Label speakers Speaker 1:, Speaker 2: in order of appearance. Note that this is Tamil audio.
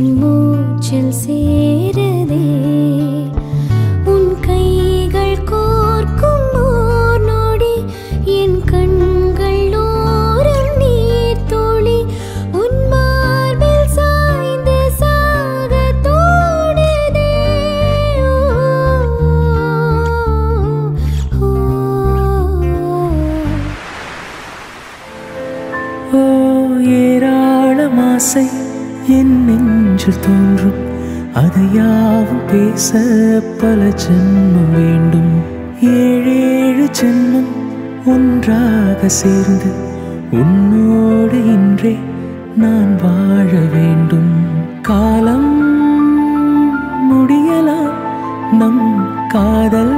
Speaker 1: என் மூச்சில் சேருதே உன் கைகள் கோர்க்கும் ஓர் நொடி என் கண்கள் ஓரம் நீர் துளி உன் மார்பில் சாய்ந்து சாக தோணுதே ஓ, ஓ.
Speaker 2: ஓ ஏராளம் ஆசை என் நெஞ்சில் தோன்றும் அதை யாவும் பேச பல ஜென்மம் வேண்டும் ஏழேழு ஜென்மம் ஒன்றாக சேர்ந்து உன்னோடு இன்றே நான் வாழ வேண்டும் காலம் முடியலாம் நம் காதல்